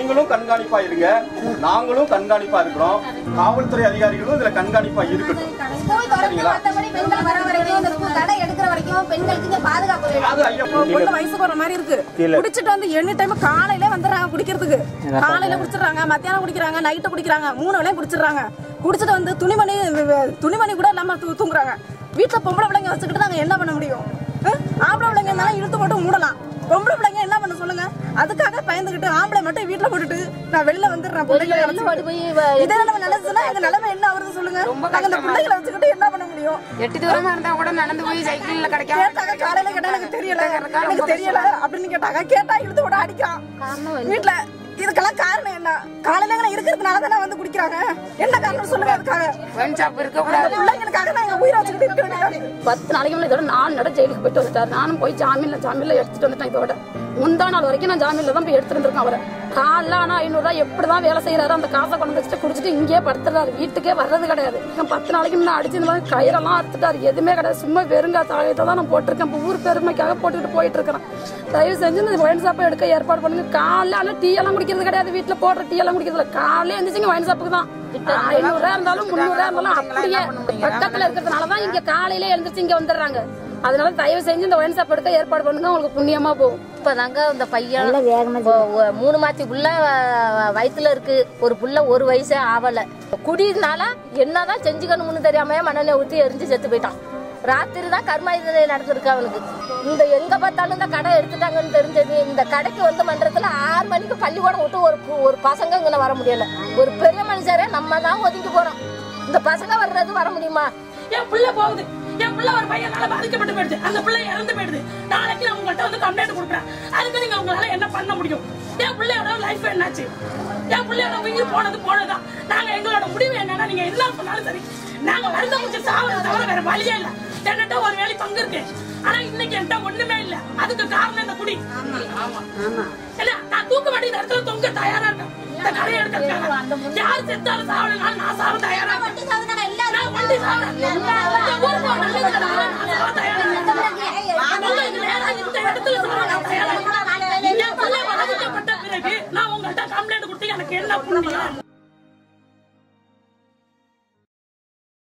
நீங்களும் கண்காணிப்பா இருங்க நாங்களும் கண்காணிப்பா இருக்கிறோம் காவல்துறை அதிகாரிகளும் இதுல கண்காணிப்பா இருக்கட்டும் ஸ்கூல் திறந்து மத்தபடி பெண்கள் வர வரைக்கும் இந்த ஸ்கூல் கடை எடுக்கிற வரைக்கும் பெண்களுக்கு இங்க பாதுகாப்பு வேணும். அது ஐயா பொண்ணு வயசு போற மாதிரி இருக்கு குடிச்சிட்டு வந்து எனி டைம் காலையில வந்துடுறாங்க குடிக்கிறதுக்கு காலையில குடிச்சிடுறாங்க மத்தியானம் குடிக்கிறாங்க நைட்டு குடிக்கிறாங்க மூணு வேளையும் குடிச்சிடுறாங்க குடிச்சிட்டு வந்து துணிமணி துணிமணி கூட இல்லாம தூ- தூங்குறாங்க வீட்டுல பொம்பளை பிள்ளைங்க வச்சுக்கிட்டு நாங்க என்ன பண்ண முடியும் அஹ்? ஆம்பளை பிள்ளைங்க இருந்தாலும் இழுத்து போட்டு மூடலாம் பொம்பளை பிள்ளைங்க என்ன பண்ண சொல்லுங்க அதுக்காக பயந்துகிட்டு ஆம்பளை மட்டும் வீட்டுல போட்டுட்டு நான் வெளில வந்துடுறேன் பிள்ளைங்களை வச்சுக்கிட்டு. இதே நம்ம நினைச்சுன்னா எங்க நிலைமை என்ன வருது சொல்லுங்க நாங்க இந்த பிள்ளைகளை வச்சுக்கிட்டு என்ன பண்ண முடியும் எட்டு தூரமா இருந்தா கூட நடந்து போய் சைக்கிள்ல கிடைக்காம கேட்டாங்க காலையில கேட்டா எனக்கு தெரியல எனக்கு தெரியல அப்படின்னு கேட்டாங்க கேட்டா இழுத்து விட அடிக்கிறான் வீட்டுல இதுக்கெல்லாம் காரணம் என்ன காலையில எங்களை இருக்கிறதுனால தானே வந்து குடிக்கிறாங்க என்ன காரணம் சொல்லுங்க அதுக்காக ஒயின் ஷாப் இருக்க கூடாது அந்த பிள்ளைங்களுக்காக நான் எங்க உயிரை வச்சுக்கிட்டு இருக்க வேண்டியதா பத்து நாளைக்கு முன்னாடி இதோட நாலு நட ஜெயிலுக்கு போயிட்டு வந்துட்டார் நானும் போய் ஜாமீன்ல ஜாமீன்ல எடுத்துட்டு வந்துட்டேன் இதோட முந்தா நாள் வரைக்கும் நான் ஜாமீன்ல தான் போய் எடுத்துட்டு இருக்கேன் அவரை காலைல ஆனா ஐநூறுரூவா எப்படிதான் வேலை செய்யறாரு அந்த காசை கொண்டு வச்சுட்டு குடிச்சிட்டு இங்கேயே படுத்துறாரு வீட்டுக்கே வர்றது கிடையாது நான் பத்து நாளைக்கு முன்னாடி அடிச்சு இந்த மாதிரி கயிறெல்லாம் அறுத்துட்டாரு எதுவுமே கிடையாது சும்மா வெறுங்கா தாயத்தை தான் நான் போட்டிருக்கேன் இப்போ ஊர் பெருமைக்காக போட்டுக்கிட்டு போயிட்டு இருக்கிறேன் தயவு செஞ்சு இந்த ஒயின் ஷாப்பை எடுக்க ஏற்பாடு பண்ணுங்க காலைல டீ எல்லாம் குடிக்கிறது கிடையாது வீட்டுல போடுற டீ எல்லாம் குடிக்கிறது இல்லை காலையில எழுந்துச்சுங்க ஒயின் ஷாப்புக்கு தான் ஐநூறுரூவா இருந்தாலும் முந்நூறுரூவா இருந்தாலும் அப்படியே பக்கத்துல இருக்கிறதுனாலதான் இங்க காலையில எழுந்திரிச்சு இங்க வந்துடுறாங்க அதனால தயவு செஞ்சு இந்த ஒயின் ஷாப் எடுக்க ஏற்பாடு பண்ணுங்க உங்களுக்கு புண்ணியமா போகும் இப்பதாங்க இந்த பையன் ஒ- ஒ- மூணு மாத்தி புள்ள வ- வயித்துல இருக்கு ஒரு புள்ள ஒரு வயசே ஆவல குடினால என்னதான் செஞ்சுக்கணும்னு தெரியாம மண்ணெண்ணெய் ஊத்தி எரிஞ்சு செத்து போயிட்டான் ராத்திரி தான் கர்மாயுதனை நடந்திருக்கு அவனுக்கு இந்த எங்க பார்த்தாலும் இந்த கடை எடுத்துட்டாங்கன்னு தெரிஞ்சது இந்த கடைக்கு வந்து மன்றத்துல ஆறு மணிக்கு பள்ளிக்கூடம் விட்டு ஒரு பு- ஒரு பசங்க இங்கே வர முடியல ஒரு பெரிய மனுஷரே நம்ம தான் ஒதுங்கி போறோம் இந்த பசங்க வர்றது வர முடியுமா என் புள்ள போகுது என் புள்ள ஒரு பையனால பாதிக்கப்பட்டு போயிடுது அந்த பிள்ளை இறந்து போயிடுது நாளைக்கு நான் உங்கள்கிட்ட வந்து கம்ப்ளைண்ட் கொடுக்குறேன் அதுக்கு நீங்க உங்களால என்ன பண்ண முடியும் என் பிள்ளையோட லைஃப் என்னாச்சு என் பிள்ளையோட உயிர் போனது போனதுதான் நாங்க எங்களோட முடிவு என்னன்னா நீங்க என்ன பண்ணாலும் சரி நாங்க வருந்த முடிச்சு சாவதை தவிர வேற வழியே இல்ல என்கிட்ட ஒரு வேலை பங்கு இருக்கு ஆனா இன்னைக்கு என்கிட்ட ஒண்ணுமே இல்ல அதுக்கு காரணம் இந்த குடி ஆமா இல்ல நான் தூக்க வேண்டிய இடத்துல தொங்க தயாரா இருக்கேன் இந்த கடையை எடுக்கிறதுக்காக யார் செத்தாலும் சாவலாம் நான் சாவ தயாரா இருக்கேன் வண்டி சாவுதானே எல்லாரும் நான் வண்டி சாவறேன். இந்த ஊருக்கு ஒரு நல்லது நடக்குதுன்னா நான் சாவ தயாரா இருக்கேன். உங்களுக்கு நேரா இந்த இடத்துல சாவ நான் தயாரா இருக்கேன். என் பிள்ளை பாதிக்கப்பட்ட பிறகு நான் உங்கள்ட்ட கம்ப்ளைண்ட் கொடுத்து எனக்கு என்ன புண்ணியம்